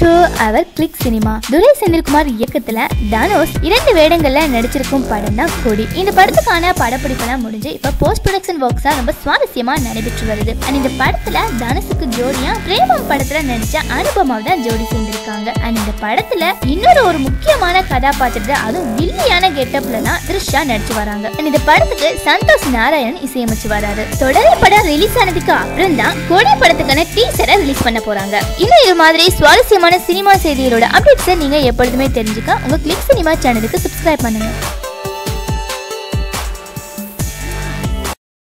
to அவர் கிளிக் cinema Durai Senthilkumar இயக்கத்துல தனுஷ் இரண்டு வேடங்கள்ல நடிச்சிருக்கும் படம் தான் கொடி இந்த படத்துக்கான படப்பிடிப்பெல்லாம் முடிஞ்சு இப்ப போஸ்ட் ப்ரொடக்ஷன் ஒர்க்ஸ் ரொம்ப சுவாரஸ்யமா நடைபெற்று வருது அண்ட் இந்த படத்துல தனுஷுக்கு ஜோடியா பிரேமம் படத்துல நடிச்ச அனுபமா தான் ஜோடி சேர்ந்திருக்காங்க அண்ட் இந்த படத்துல இன்னொரு ஒரு முக்கியமான கதாபாத்திரத்தை அதுவும் வில்லியான கெட்டப்ல தான் த்ரிஷா நடிச்சு வராங்க அண்ட் இந்த படத்துக்கு சந்தோஷ் நாராயணன் இசையமைச்சு வராரு தொடர் படம் ரிலீஸ் ஆனதுக்கு அப்புறம் தான் கொடி படத்துக்கான டீசரை ரிலீஸ் பண்ண போறாங்க இன்னும் இது மாதிரி சுவாரஸ்யமான சினிமா செய்திகளோட அப்டேட்ஸை நீங்க எப்பொழுதுமே தெரிஞ்சுக்க உங்க கிளிக் சினிமா சேனலுக்கு சப்ஸ்கிரைப் பண்ணுங்க